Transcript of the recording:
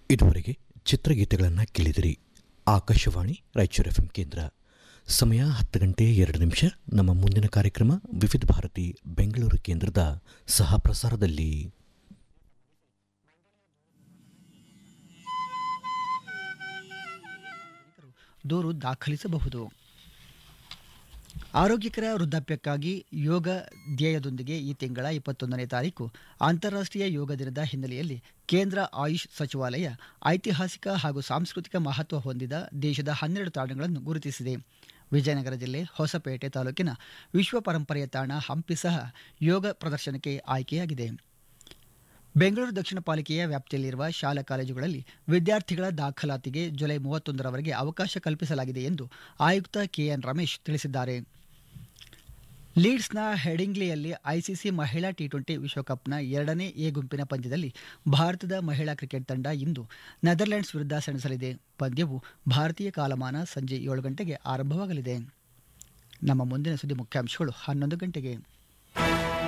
ಇದುವರೆಗೆ ಚಿತ್ರಗೀತೆಗಳನ್ನು ಕೇಳಿದಿರಿ ಆಕಾಶವಾಣಿ ರಾಯಚೂರು ಎಫ್ ಕೇಂದ್ರ ಸಮಯ ಹತ್ತು ಗಂಟೆ ಎರಡು ನಿಮಿಷ ನಮ್ಮ ಮುಂದಿನ ಕಾರ್ಯಕ್ರಮ ವಿವಿಧ ಭಾರತಿ ಬೆಂಗಳೂರು ಕೇಂದ್ರದ ಸಹ ಪ್ರಸಾರದಲ್ಲಿ ದೂರು ದಾಖಲಿಸಬಹುದು ಆರೋಗ್ಯಕರ ವೃದ್ಧಾಪ್ಯಕ್ಕಾಗಿ ಯೋಗ ಧ್ಯೇಯದೊಂದಿಗೆ ಈ ತಿಂಗಳ ಇಪ್ಪತ್ತೊಂದನೇ ತಾರೀಕು ಅಂತಾರಾಷ್ಟ್ರೀಯ ಯೋಗ ದಿನದ ಹಿನ್ನೆಲೆಯಲ್ಲಿ ಕೇಂದ್ರ ಆಯುಷ್ ಸಚಿವಾಲಯ ಐತಿಹಾಸಿಕ ಹಾಗೂ ಸಾಂಸ್ಕೃತಿಕ ಮಹತ್ವ ಹೊಂದಿದ ದೇಶದ ಹನ್ನೆರಡು ತಾಣಗಳನ್ನು ಗುರುತಿಸಿದೆ ವಿಜಯನಗರ ಜಿಲ್ಲೆ ಹೊಸಪೇಟೆ ತಾಲೂಕಿನ ವಿಶ್ವ ಪರಂಪರೆಯ ತಾಣ ಹಂಪಿ ಸಹ ಯೋಗ ಪ್ರದರ್ಶನಕ್ಕೆ ಆಯ್ಕೆಯಾಗಿದೆ ಬೆಂಗಳೂರು ದಕ್ಷಿಣ ಪಾಲಿಕೆಯ ವ್ಯಾಪ್ತಿಯಲ್ಲಿರುವ ಶಾಲಾ ಕಾಲೇಜುಗಳಲ್ಲಿ ವಿದ್ಯಾರ್ಥಿಗಳ ದಾಖಲಾತಿಗೆ ಜುಲೈ ಮೂವತ್ತೊಂದರವರೆಗೆ ಅವಕಾಶ ಕಲ್ಪಿಸಲಾಗಿದೆ ಎಂದು ಆಯುಕ್ತ ಕೆಎನ್ ರಮೇಶ್ ತಿಳಿಸಿದ್ದಾರೆ ಲೀಡ್ಸ್ನ ಹೆಡಿಂಗ್ಲಿಯಲ್ಲಿ ಐಸಿಸಿ ಮಹಿಳಾ ಟಿ ಟ್ವೆಂಟಿ ವಿಶ್ವಕಪ್ನ ಎರಡನೇ ಎ ಗುಂಪಿನ ಪಂದ್ಯದಲ್ಲಿ ಭಾರತದ ಮಹಿಳಾ ಕ್ರಿಕೆಟ್ ತಂಡ ಇಂದು ನೆದರ್ಲೆಂಡ್ಸ್ ವಿರುದ್ಧ ಸೆಣಸಲಿದೆ ಪಂದ್ಯವು ಭಾರತೀಯ ಕಾಲಮಾನ ಸಂಜೆ ಏಳು ಗಂಟೆಗೆ ಆರಂಭವಾಗಲಿದೆ ನಮ್ಮ ಮುಂದಿನ ಸುದ್ದಿ ಮುಖ್ಯಾಂಶಗಳು ಹನ್ನೊಂದು ಗಂಟೆಗೆ